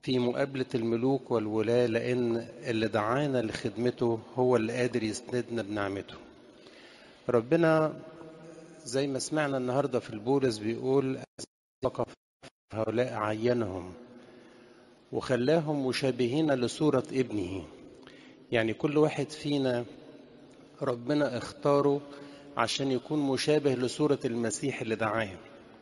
في مقابلة الملوك والولاة لأن اللي دعانا لخدمته هو اللي قادر يسندنا بنعمته ربنا زي ما سمعنا النهاردة في البولس بيقول هؤلاء عينهم وخلاهم مشابهين لصورة ابنه يعني كل واحد فينا ربنا اختاره عشان يكون مشابه لصورة المسيح اللي دعاه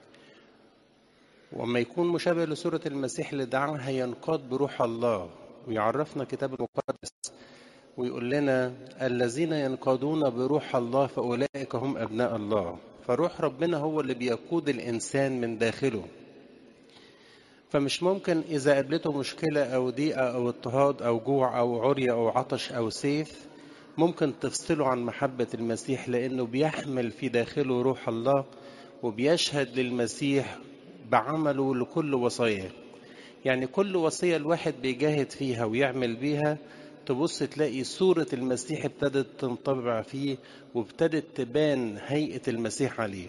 وما يكون مشابه لصورة المسيح اللي دعاه هينقاد بروح الله ويعرفنا كتاب المقدس ويقول لنا الذين ينقادون بروح الله فأولئك هم أبناء الله فروح ربنا هو اللي بيقود الإنسان من داخله فمش ممكن إذا قابلته مشكلة أو ضيقة أو اضطهاد أو جوع أو عري أو عطش أو سيف ممكن تفصله عن محبة المسيح لأنه بيحمل في داخله روح الله وبيشهد للمسيح بعمله لكل وصاياه يعني كل وصية الواحد بيجاهد فيها ويعمل بيها تبص تلاقي صورة المسيح ابتدت تنطبع فيه وابتدت تبان هيئة المسيح عليه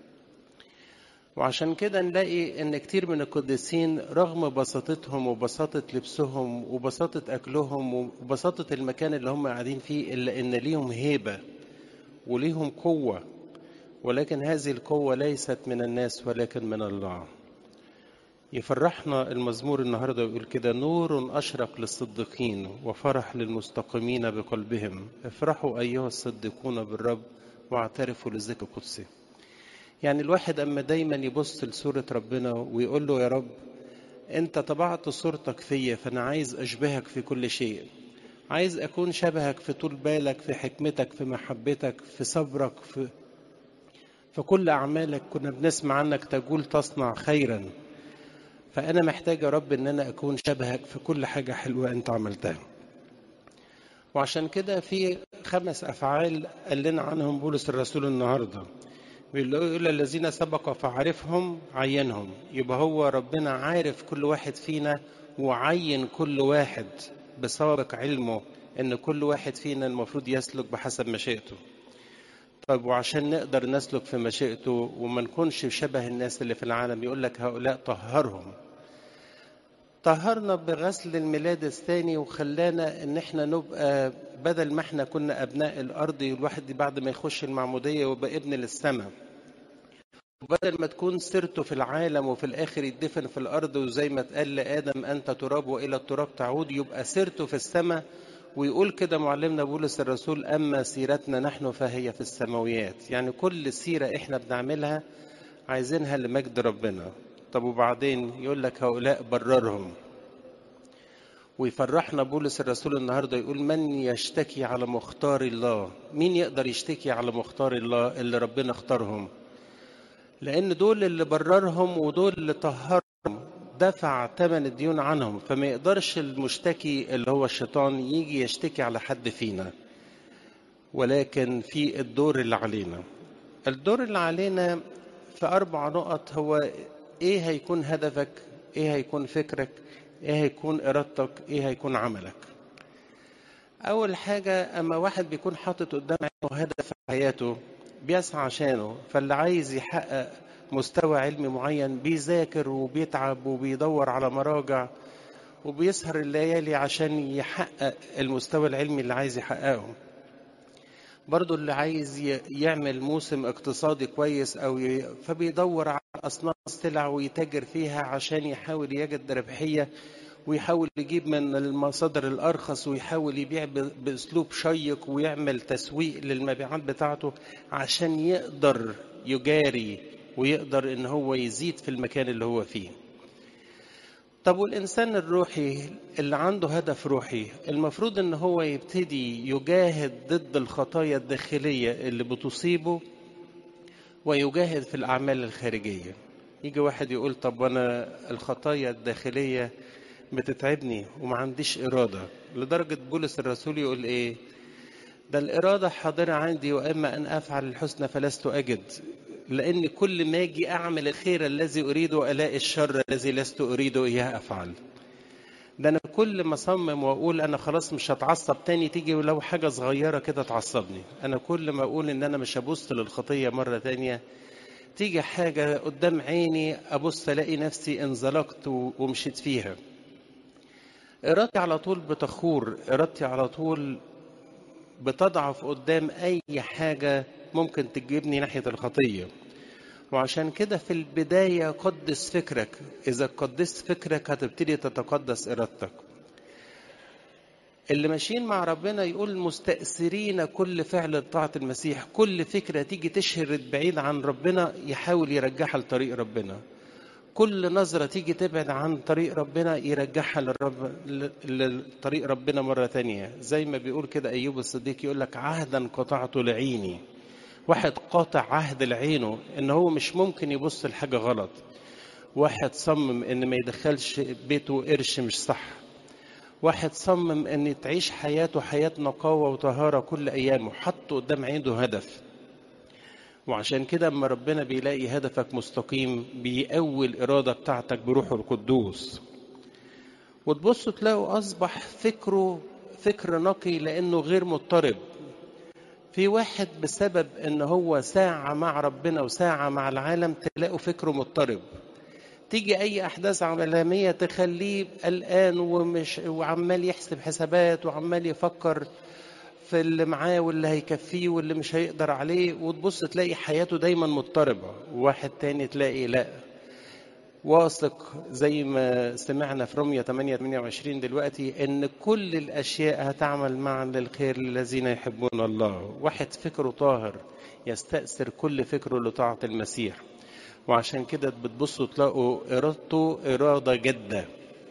وعشان كده نلاقي ان كتير من القديسين رغم بساطتهم وبساطة لبسهم وبساطة اكلهم وبساطة المكان اللي هم قاعدين فيه الا ان ليهم هيبة وليهم قوة ولكن هذه القوة ليست من الناس ولكن من الله يفرحنا المزمور النهاردة ويقول كده نور أشرق للصديقين وفرح للمستقيمين بقلبهم افرحوا أيها الصديقون بالرب واعترفوا للذكر القدسي يعني الواحد أما دايما يبص لصورة ربنا ويقول له يا رب أنت طبعت صورتك فيا فأنا عايز أشبهك في كل شيء عايز أكون شبهك في طول بالك في حكمتك في محبتك في صبرك في في كل أعمالك كنا بنسمع عنك تقول تصنع خيرا فأنا محتاج يا رب إن أنا أكون شبهك في كل حاجة حلوة أنت عملتها وعشان كده في خمس أفعال قال لنا عنهم بولس الرسول النهارده بيقول الذين سبق فعرفهم عينهم يبقى هو ربنا عارف كل واحد فينا وعين كل واحد بسابق علمه ان كل واحد فينا المفروض يسلك بحسب مشيئته طيب وعشان نقدر نسلك في مشيئته وما نكونش شبه الناس اللي في العالم يقول لك هؤلاء طهرهم طهرنا بغسل الميلاد الثاني وخلانا ان احنا نبقى بدل ما احنا كنا ابناء الارض الواحد بعد ما يخش المعموديه ويبقى ابن للسماء وبدل ما تكون سيرته في العالم وفي الاخر يدفن في الارض وزي ما اتقال لادم انت تراب والى التراب تعود يبقى سيرته في السماء ويقول كده معلمنا بولس الرسول اما سيرتنا نحن فهي في السماويات يعني كل سيره احنا بنعملها عايزينها لمجد ربنا طب وبعدين يقول لك هؤلاء بررهم ويفرحنا بولس الرسول النهارده يقول من يشتكي على مختار الله مين يقدر يشتكي على مختار الله اللي ربنا اختارهم لان دول اللي بررهم ودول اللي طهرهم دفع ثمن الديون عنهم فما يقدرش المشتكي اللي هو الشيطان يجي يشتكي على حد فينا ولكن في الدور اللي علينا الدور اللي علينا في اربع نقط هو ايه هيكون هدفك ايه هيكون فكرك ايه هيكون ارادتك ايه هيكون عملك اول حاجة اما واحد بيكون حاطط قدام عينه هدف في حياته بيسعى عشانه فاللي عايز يحقق مستوى علمي معين بيذاكر وبيتعب وبيدور على مراجع وبيسهر الليالي عشان يحقق المستوى العلمي اللي عايز يحققه برضو اللي عايز يعمل موسم اقتصادي كويس او ي... فبيدور على اصناف السلع ويتاجر فيها عشان يحاول يجد ربحيه ويحاول يجيب من المصادر الارخص ويحاول يبيع ب... باسلوب شيق ويعمل تسويق للمبيعات بتاعته عشان يقدر يجاري ويقدر ان هو يزيد في المكان اللي هو فيه طب والإنسان الروحي اللي عنده هدف روحي المفروض إن هو يبتدي يجاهد ضد الخطايا الداخلية اللي بتصيبه ويجاهد في الأعمال الخارجية يجي واحد يقول طب وأنا الخطايا الداخلية بتتعبني وما عنديش إرادة لدرجة بولس الرسول يقول إيه ده الإرادة حاضرة عندي وأما أن أفعل الحسنى فلست أجد لأن كل ما أجي أعمل الخير الذي أريده ألاقي الشر الذي لست أريده إياه أفعل ده أنا كل ما أصمم وأقول أنا خلاص مش هتعصب تاني تيجي ولو حاجة صغيرة كده تعصبني أنا كل ما أقول إن أنا مش هبص للخطية مرة تانية تيجي حاجة قدام عيني أبص ألاقي نفسي انزلقت ومشيت فيها ارادتي على طول بتخور ارادتي على طول بتضعف قدام اي حاجه ممكن تجيبني ناحيه الخطيه وعشان كده في البدايه قدس فكرك اذا قدست فكرك هتبتدي تتقدس ارادتك اللي ماشيين مع ربنا يقول مستأثرين كل فعل طاعة المسيح كل فكرة تيجي تشهر بعيد عن ربنا يحاول يرجعها لطريق ربنا كل نظرة تيجي تبعد عن طريق ربنا يرجعها للرب لطريق ربنا مرة تانية زي ما بيقول كده أيوب الصديق يقول لك عهدا قطعته لعيني واحد قاطع عهد لعينه إن هو مش ممكن يبص لحاجة غلط واحد صمم إن ما يدخلش بيته قرش مش صح واحد صمم ان تعيش حياته حياة نقاوة وطهارة كل ايامه حطه قدام عينه هدف وعشان كده اما ربنا بيلاقي هدفك مستقيم بيقوي الإرادة بتاعتك بروحه القدوس وتبصوا تلاقوا أصبح فكره فكر نقي لأنه غير مضطرب في واحد بسبب ان هو ساعة مع ربنا وساعة مع العالم تلاقوا فكره مضطرب تيجي اي احداث عالميه تخليه قلقان ومش وعمال يحسب حسابات وعمال يفكر في اللي معاه واللي هيكفيه واللي مش هيقدر عليه وتبص تلاقي حياته دايما مضطربه وواحد تاني تلاقي لا واثق زي ما سمعنا في رمية 8 28 دلوقتي ان كل الاشياء هتعمل معا للخير للذين يحبون الله واحد فكره طاهر يستأثر كل فكره لطاعة المسيح وعشان كده بتبصوا تلاقوا إرادته إرادة جادة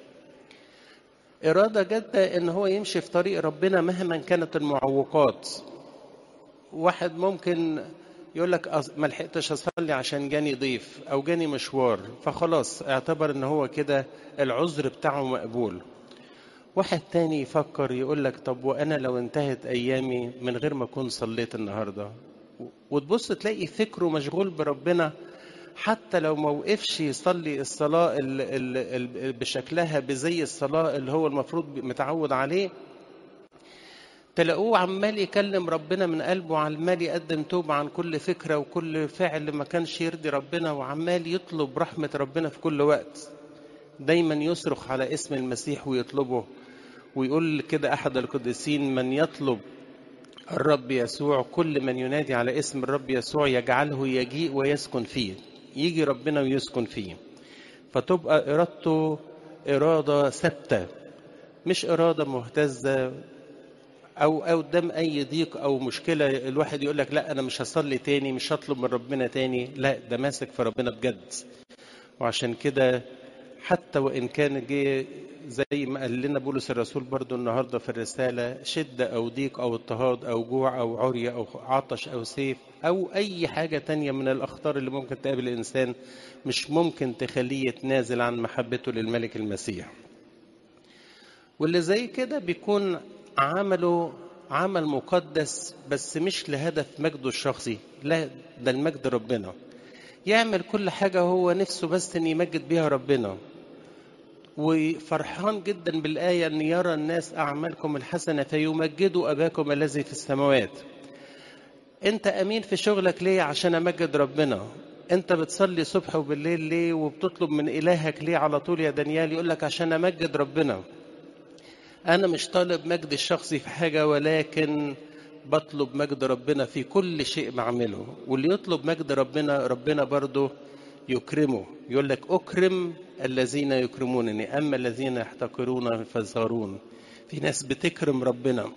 إرادة جادة إن هو يمشي في طريق ربنا مهما كانت المعوقات واحد ممكن يقول لك ما لحقتش اصلي عشان جاني ضيف او جاني مشوار فخلاص اعتبر ان هو كده العذر بتاعه مقبول واحد تاني يفكر يقول لك طب وانا لو انتهت ايامي من غير ما اكون صليت النهارده وتبص تلاقي فكره مشغول بربنا حتى لو ما وقفش يصلي الصلاة ال ال ال بشكلها بزي الصلاة اللي هو المفروض متعود عليه تلاقوه عمال يكلم ربنا من قلبه عمال يقدم توبة عن كل فكرة وكل فعل ما كانش يرضي ربنا وعمال يطلب رحمة ربنا في كل وقت دايما يصرخ على اسم المسيح ويطلبه ويقول كده أحد القديسين من يطلب الرب يسوع كل من ينادي على اسم الرب يسوع يجعله يجيء ويسكن فيه يجي ربنا ويسكن فيه فتبقى إرادته إرادة ثابتة مش إرادة مهتزة أو أو قدام أي ضيق أو مشكلة الواحد يقول لك لا أنا مش هصلي تاني مش هطلب من ربنا تاني لا ده ماسك في ربنا بجد وعشان كده حتى وإن كان جه زي ما قال لنا بولس الرسول برضو النهارده في الرسالة شدة أو ضيق أو اضطهاد أو جوع أو عرية أو عطش أو سيف أو أي حاجة تانية من الأخطار اللي ممكن تقابل الإنسان مش ممكن تخليه يتنازل عن محبته للملك المسيح واللي زي كده بيكون عمله عمل مقدس بس مش لهدف مجده الشخصي لا ده المجد ربنا يعمل كل حاجة هو نفسه بس ان يمجد بيها ربنا وفرحان جدا بالآية أن يرى الناس أعمالكم الحسنة فيمجدوا أباكم الذي في السماوات أنت أمين في شغلك ليه عشان أمجد ربنا أنت بتصلي صبح وبالليل ليه وبتطلب من إلهك ليه على طول يا دانيال يقول لك عشان أمجد ربنا أنا مش طالب مجد الشخصي في حاجة ولكن بطلب مجد ربنا في كل شيء بعمله واللي يطلب مجد ربنا ربنا برضه يكرمه يقول لك أكرم الذين يكرمونني أما الذين يحتقرون فيصغرون في ناس بتكرم ربنا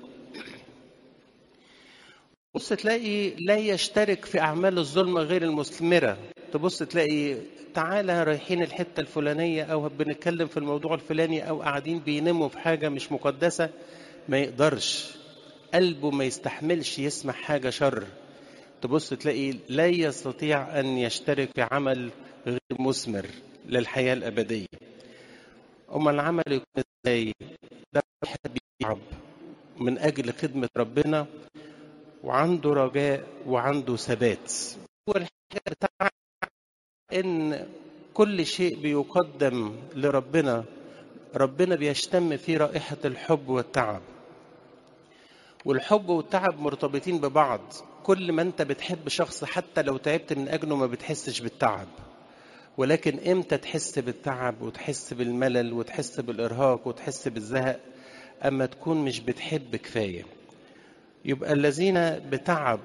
بص تلاقي لا يشترك في أعمال الظلم غير المثمرة تبص تلاقي تعالى رايحين الحتة الفلانية أو بنتكلم في الموضوع الفلاني أو قاعدين بينموا في حاجة مش مقدسة ما يقدرش قلبه ما يستحملش يسمع حاجة شر تبص تلاقي لا يستطيع أن يشترك في عمل غير مثمر للحياة الأبدية أما العمل يكون إزاي ده واحد بيتعب من أجل خدمة ربنا وعنده رجاء وعنده ثبات أول حاجة بتاع إن كل شيء بيقدم لربنا ربنا بيشتم فيه رائحة الحب والتعب والحب والتعب مرتبطين ببعض كل ما انت بتحب شخص حتى لو تعبت من اجله ما بتحسش بالتعب ولكن امتى تحس بالتعب وتحس بالملل وتحس بالارهاق وتحس بالزهق اما تكون مش بتحب كفايه يبقى الذين بتعب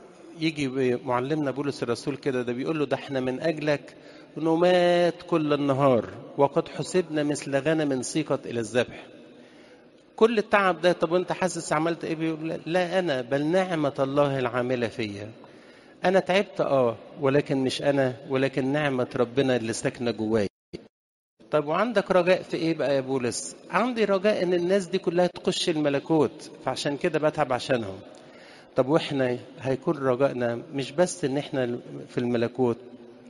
يجي معلمنا بولس الرسول كده ده بيقول له ده احنا من اجلك نمات كل النهار وقد حسبنا مثل غنم سيقت الى الذبح كل التعب ده طب انت حاسس عملت ايه بيقول لا انا بل نعمه الله العامله فيا انا تعبت اه ولكن مش انا ولكن نعمه ربنا اللي ساكنه جوايا طب وعندك رجاء في ايه بقى يا بولس عندي رجاء ان الناس دي كلها تخش الملكوت فعشان كده بتعب عشانهم طب واحنا هيكون رجائنا مش بس ان احنا في الملكوت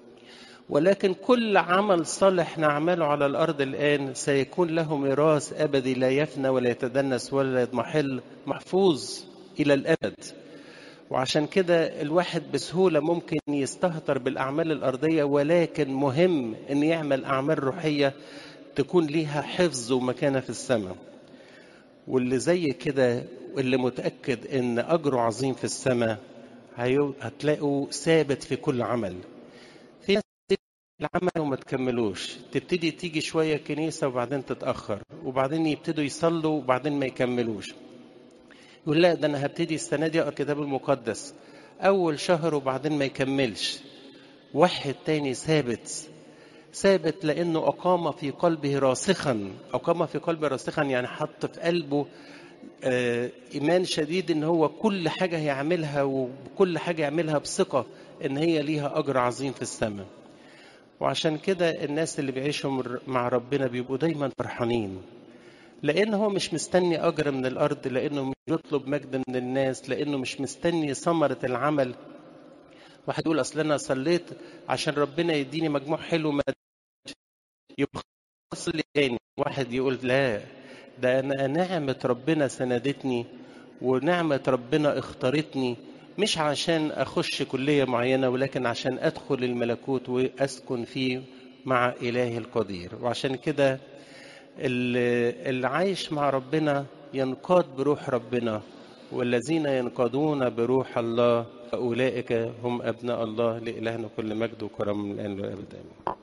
ولكن كل عمل صالح نعمله على الارض الان سيكون له ميراث ابدي لا يفنى ولا يتدنس ولا يضمحل محفوظ الى الابد وعشان كده الواحد بسهولة ممكن يستهتر بالأعمال الأرضية ولكن مهم أن يعمل أعمال روحية تكون ليها حفظ ومكانة في السماء واللي زي كده واللي متأكد أن أجره عظيم في السماء هتلاقوا ثابت في كل عمل في ناس العمل وما تكملوش تبتدي تيجي شوية كنيسة وبعدين تتأخر وبعدين يبتدوا يصلوا وبعدين ما يكملوش يقول لا ده انا هبتدي السنه دي اقرا الكتاب المقدس اول شهر وبعدين ما يكملش واحد تاني ثابت ثابت لانه اقام في قلبه راسخا اقام في قلبه راسخا يعني حط في قلبه آه ايمان شديد ان هو كل حاجه هيعملها وكل حاجه يعملها بثقه ان هي ليها اجر عظيم في السماء وعشان كده الناس اللي بيعيشوا مع ربنا بيبقوا دايما فرحانين لان هو مش مستني اجر من الارض لانه مش بيطلب مجد من الناس لانه مش مستني ثمره العمل واحد يقول اصل انا صليت عشان ربنا يديني مجموع حلو ما يبقى اصلي تاني واحد يقول لا ده انا نعمه ربنا سندتني ونعمه ربنا اختارتني مش عشان اخش كليه معينه ولكن عشان ادخل الملكوت واسكن فيه مع الهي القدير وعشان كده اللي عايش مع ربنا ينقاد بروح ربنا والذين ينقادون بروح الله فأولئك هم أبناء الله لإلهنا كل مجد وكرم من الآن والأبد آمين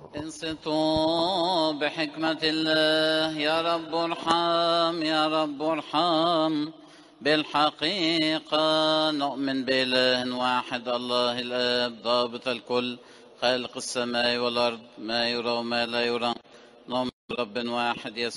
انصتوا بحكمة الله يا رب ارحم يا رب ارحم بالحقيقة نؤمن بإله واحد الله الآب ضابط الكل خالق السماء والأرض ما يرى وما لا يرى نؤمن برب واحد يسوع